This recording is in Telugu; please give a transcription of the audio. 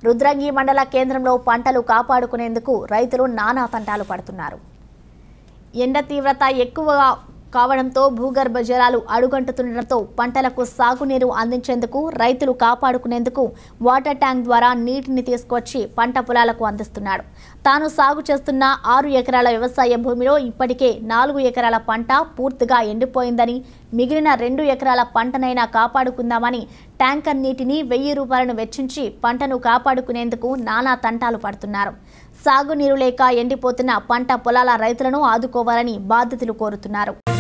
రుద్రంగి మండల కేంద్రంలో పంటలు కాపాడుకునేందుకు రైతులు నానా తంటాలు పడుతున్నారు ఎండ తీవ్రత ఎక్కువగా కావడంతో భూగర్భ జలాలు అడుగంటుతుండటంతో పంటలకు సాగునీరు అందించేందుకు రైతులు కాపాడుకునేందుకు వాటర్ ట్యాంక్ ద్వారా నీటిని తీసుకొచ్చి పంట పొలాలకు అందిస్తున్నాడు తాను సాగు చేస్తున్న ఆరు ఎకరాల వ్యవసాయ భూమిలో ఇప్పటికే నాలుగు ఎకరాల పంట పూర్తిగా ఎండిపోయిందని మిగిలిన రెండు ఎకరాల పంటనైనా కాపాడుకుందామని ట్యాంకర్ నీటిని వెయ్యి రూపాయలను వెచ్చించి పంటను కాపాడుకునేందుకు నానా తంటాలు పడుతున్నారు సాగునీరు లేక ఎండిపోతున్న పంట పొలాల రైతులను ఆదుకోవాలని బాధితులు కోరుతున్నారు